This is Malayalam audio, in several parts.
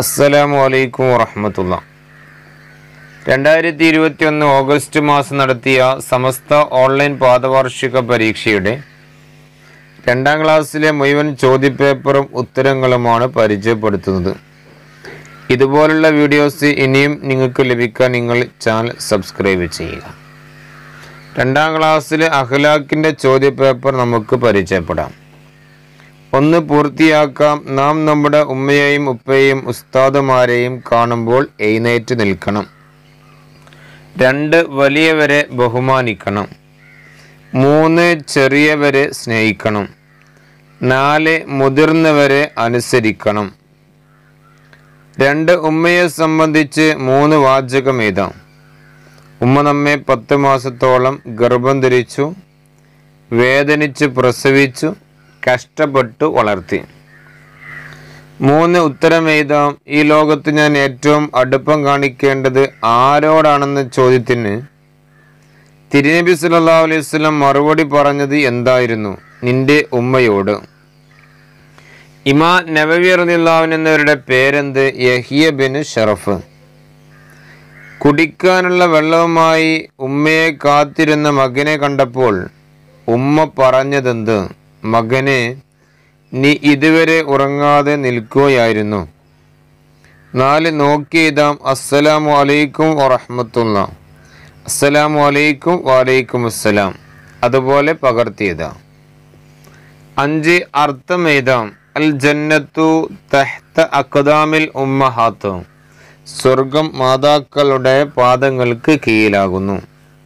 അസ്സലാമു അലൈക്കും വറഹമത്തുള്ള രണ്ടായിരത്തി ഇരുപത്തി ഒന്ന് ഓഗസ്റ്റ് മാസം നടത്തിയ സമസ്ത ഓൺലൈൻ പാദവാർഷിക പരീക്ഷയുടെ രണ്ടാം ക്ലാസ്സിലെ മുഴുവൻ ചോദ്യപേപ്പറും ഉത്തരങ്ങളുമാണ് പരിചയപ്പെടുത്തുന്നത് ഇതുപോലുള്ള വീഡിയോസ് ഇനിയും നിങ്ങൾക്ക് ലഭിക്കാൻ നിങ്ങൾ ചാനൽ സബ്സ്ക്രൈബ് ചെയ്യുക രണ്ടാം ക്ലാസ്സിലെ അഖ്ലാഖിൻ്റെ ചോദ്യപേപ്പർ നമുക്ക് പരിചയപ്പെടാം ഒന്ന് പൂർത്തിയാക്കാം നാം നമ്മുടെ ഉമ്മയെയും ഉപ്പയെയും ഉസ്താദുമാരെയും കാണുമ്പോൾ എഴുന്നേറ്റ് നിൽക്കണം രണ്ട് വലിയവരെ ബഹുമാനിക്കണം മൂന്ന് ചെറിയവരെ സ്നേഹിക്കണം നാല് മുതിർന്നവരെ അനുസരിക്കണം രണ്ട് ഉമ്മയെ സംബന്ധിച്ച് മൂന്ന് വാചകം എഴുതാം ഉമ്മ നമ്മെ പത്ത് മാസത്തോളം ഗർഭം ധരിച്ചു വേദനിച്ച് പ്രസവിച്ചു കഷ്ടപ്പെട്ടു വളർത്തി മൂന്ന് ഉത്തരം എഴുതാം ഈ ലോകത്ത് ഞാൻ ഏറ്റവും അടുപ്പം കാണിക്കേണ്ടത് ആരോടാണെന്ന ചോദ്യത്തിന് തിരുനബി സല്ലാ അലൈഹി വസല്ലം മറുപടി പറഞ്ഞത് എന്തായിരുന്നു നിന്റെ ഉമ്മയോട് ഇമാ നബവി റളിയല്ലാഹു എന്നവരുടെ പേരെന്ത് യഹിയ ബിൻ ഷറഫ് കുടിക്കാനുള്ള വെള്ളവുമായി ഉമ്മയെ കാത്തിരുന്ന മകനെ കണ്ടപ്പോൾ ഉമ്മ പറഞ്ഞതെന്ത് മകനെ നീ ഇതുവരെ ഉറങ്ങാതെ നിൽക്കുകയായിരുന്നു നാല് നോക്കിയതാം അസ്സലാമു അലൈക്കും വറഹമത്തുള്ള അസ്സലാമു അലൈക്കും വലൈക്കും അസ്സലാം അതുപോലെ പകർത്തിയതാം അഞ്ച് അർത്ഥം എഴുതാം അൽ ജന്നത്തു തഹ്ത അക്ദാമിൽ ഉമ്മഹാത്ത് സ്വർഗം മാതാക്കളുടെ പാദങ്ങൾക്ക് കീഴിലാകുന്നു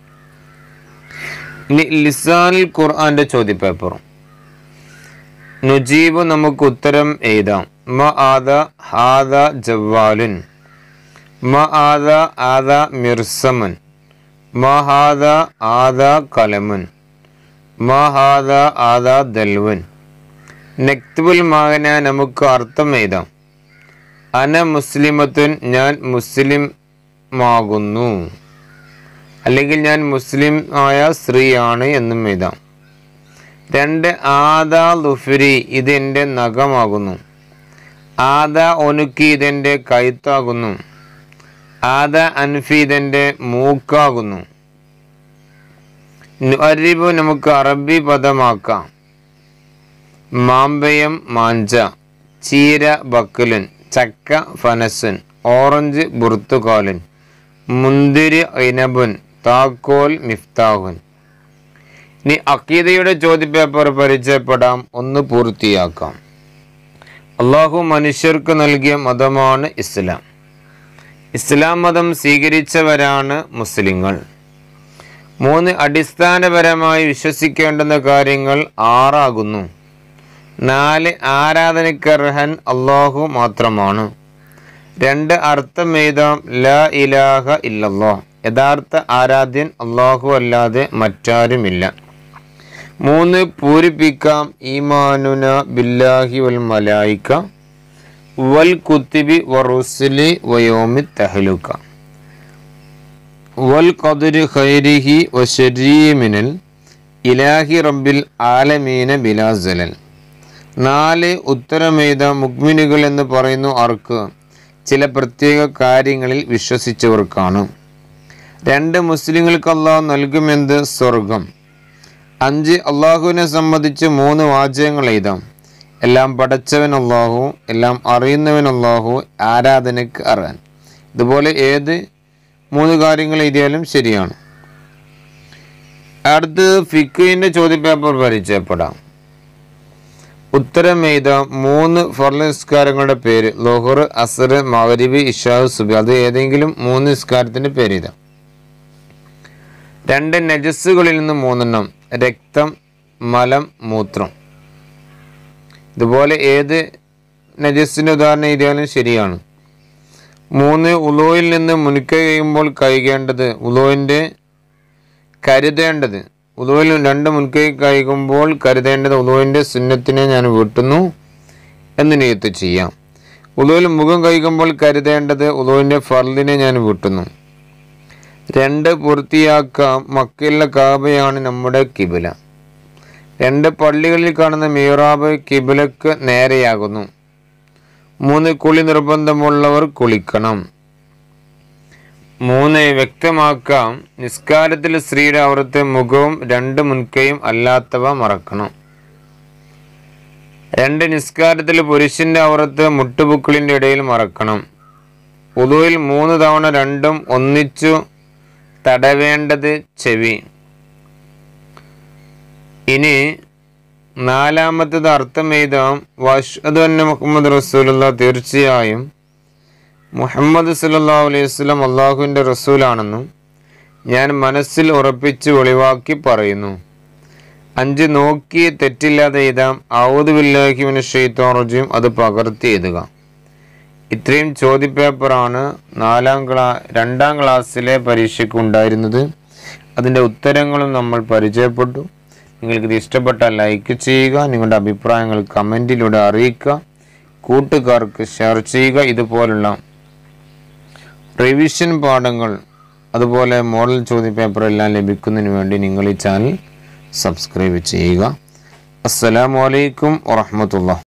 ഇനി ലിസാനിൽ ഖുർആന്റെ ചോദ്യപേപ്പറും നുജീബ് നമുക്ക് ഉത്തരം എഴുതാം മ ആദ ഹാദ ജവാലുൻ മ ആദ ആദ മിർസമൻ മ ഹാദ ആദ കലമുൻ മ ഹാദ ആദ ദൽവൻ നക്തുബുൽ മാഗന നമുക്ക് അർത്ഥം എഴുതാം അന മുസ്ലിമത്തുൻ ഞാൻ മുസ്ലിം ആകുന്നു അല്ലെങ്കിൽ ഞാൻ മുസ്ലിം ആയ സ്ത്രീയാണ് എന്നും എഴുതാം രണ്ട് ആദാ ലുഫിരി ഇതെൻ്റെ നഖമാകുന്നു ആദ ഒനുക്കി ഇതെൻ്റെ കൈത്താകുന്നു ആദ അൻഫി ഇതെൻ്റെ മൂക്കാകുന്നു അരിബ് നമുക്ക് അറബി പദമാക്കാം മാമ്പയം മാഞ്ച ചീര ബക്കലുൻ ചക്ക ഫനസുൻ ഓറഞ്ച് ബുർത്തുകാലൻ മുന്തിരി ഇനബുൻ താക്കോൽ മിഫ്താഹുൻ ഇനി അക്കീദയുടെ ചോദ്യപേപ്പർ പരിചയപ്പെടാം ഒന്ന് പൂർത്തിയാക്കാം അള്ളാഹു മനുഷ്യർക്ക് നൽകിയ മതമാണ് ഇസ്ലാം ഇസ്ലാം മതം സ്വീകരിച്ചവരാണ് മുസ്ലിങ്ങൾ മൂന്ന് അടിസ്ഥാനപരമായി വിശ്വസിക്കേണ്ടുന്ന കാര്യങ്ങൾ ആറാകുന്നു നാല് ആരാധനക്കർഹൻ അള്ളാഹു മാത്രമാണ് രണ്ട് അർത്ഥം എഴുതാം ല ഇലാഹ ഇല്ലല്ലോ യഥാർത്ഥ ആരാധ്യൻ അള്ളാഹു അല്ലാതെ മറ്റാരുമില്ല മൂന്ന് പൂരിപ്പിക്കാം ഈമാനുന ബില്ലാഹി വൽ മലായിക്ക വൽ കുത്തിബി വറുസുലി വയോമി തഹലുക്ക വൽ ഖദരി ഖൈരിഹി വശരീമിനൽ ഇലാഹി റബ്ബിൽ ആലമീന ബിലാസലൽ നാല് ഉത്തരമേത മുഗ്മിനുകൾ എന്ന് പറയുന്നു ആർക്ക് ചില പ്രത്യേക കാര്യങ്ങളിൽ വിശ്വസിച്ചവർക്കാണ് രണ്ട് മുസ്ലിങ്ങൾക്ക് അള്ളാഹു നൽകുമെന്ത് സ്വർഗം അഞ്ച് അള്ളാഹുവിനെ സംബന്ധിച്ച് മൂന്ന് വാചകങ്ങൾ എഴുതാം എല്ലാം പടച്ചവൻ അള്ളാഹു എല്ലാം അറിയുന്നവൻ അള്ളാഹു ആരാധനയ്ക്ക് അറിയാൻ ഇതുപോലെ ഏത് മൂന്ന് കാര്യങ്ങൾ എഴുതിയാലും ശരിയാണ് അടുത്ത് ഫിക്കുവിൻ്റെ ചോദ്യപേപ്പർ പരിചയപ്പെടാം ഉത്തരം എഴുതാം മൂന്ന് ഫർള് നിസ്കാരങ്ങളുടെ പേര് ലോഹർ അസർ മവരിബ് ഇഷാഹ് സുബി അത് ഏതെങ്കിലും മൂന്ന് നിസ്കാരത്തിൻ്റെ പേര് എഴുതാം രണ്ട് നജസ്സുകളിൽ നിന്ന് മൂന്നെണ്ണം രക്തം മലം മൂത്രം ഇതുപോലെ ഏത് നജസ്സിൻ്റെ ഉദാഹരണം എഴുതിയാലും ശരിയാണ് മൂന്ന് ഉലോയിൽ നിന്ന് മുൻകൈ കഴിയുമ്പോൾ കഴിക്കേണ്ടത് ഉലോയിൻ്റെ കരുതേണ്ടത് ഉദുവിൽ രണ്ട് മുൻകൈ കഴിക്കുമ്പോൾ കരുതേണ്ടത് ഉദുവിൻ്റെ സുന്നത്തിനെ ഞാൻ വീട്ടുന്നു എന്ന് നിയത്ത് ചെയ്യാം ഉദുവിൽ മുഖം കഴിക്കുമ്പോൾ കരുതേണ്ടത് ഉദുവിൻ്റെ ഫർലിനെ ഞാൻ വീട്ടുന്നു രണ്ട് പൂർത്തിയാക്കാം മക്കയിലെ കാബയാണ് നമ്മുടെ കിബില രണ്ട് പള്ളികളിൽ കാണുന്ന മീറാബ് കിബിലക്ക് നേരെയാകുന്നു മൂന്ന് കുളി നിർബന്ധമുള്ളവർ കുളിക്കണം മൂന്ന് വ്യക്തമാക്കാം നിസ്കാരത്തിൽ സ്ത്രീയുടെ അവിടുത്തെ മുഖവും രണ്ട് മുൻകൈയും അല്ലാത്തവ മറക്കണം രണ്ട് നിസ്കാരത്തിൽ പുരുഷന്റെ അവിടുത്തെ മുട്ടുപുക്കളിന്റെ ഇടയിൽ മറക്കണം ഉദുവിൽ മൂന്ന് തവണ രണ്ടും ഒന്നിച്ചു തടവേണ്ടത് ചെവി ഇനി നാലാമത്തത് അർത്ഥം എഴുതാം വഷ്അദു അന്ന മുഹമ്മദ് റസൂലുള്ള തീർച്ചയായും മുഹമ്മദ് സല്ലല്ലാഹു അലൈഹി വസല്ലം അള്ളാഹുവിൻ്റെ റസൂലാണെന്നും ഞാൻ മനസ്സിൽ ഉറപ്പിച്ച് ഒളിവാക്കി പറയുന്നു അഞ്ച് നോക്കി തെറ്റില്ലാതെ എഴുതാം ഔദു ബില്ലാഹിമിന് ഷെയ്ത്തോറജും അത് പകർത്തി എഴുതുക ഇത്രയും ചോദ്യപേപ്പറാണ് നാലാം ക്ലാ രണ്ടാം ക്ലാസ്സിലെ പരീക്ഷയ്ക്ക് ഉണ്ടായിരുന്നത് അതിൻ്റെ ഉത്തരങ്ങളും നമ്മൾ പരിചയപ്പെട്ടു നിങ്ങൾക്കിത് ഇഷ്ടപ്പെട്ടാൽ ലൈക്ക് ചെയ്യുക നിങ്ങളുടെ അഭിപ്രായങ്ങൾ കമൻറ്റിലൂടെ അറിയിക്കുക കൂട്ടുകാർക്ക് ഷെയർ ചെയ്യുക ഇതുപോലുള്ള റിവിഷൻ പാഠങ്ങൾ അതുപോലെ മോഡൽ ചോദ്യപേപ്പർ എല്ലാം ലഭിക്കുന്നതിന് വേണ്ടി നിങ്ങൾ ഈ ചാനൽ സബ്സ്ക്രൈബ് ചെയ്യുക അസ്സലാമു അലൈക്കും വറഹ്മത്തുള്ളാഹി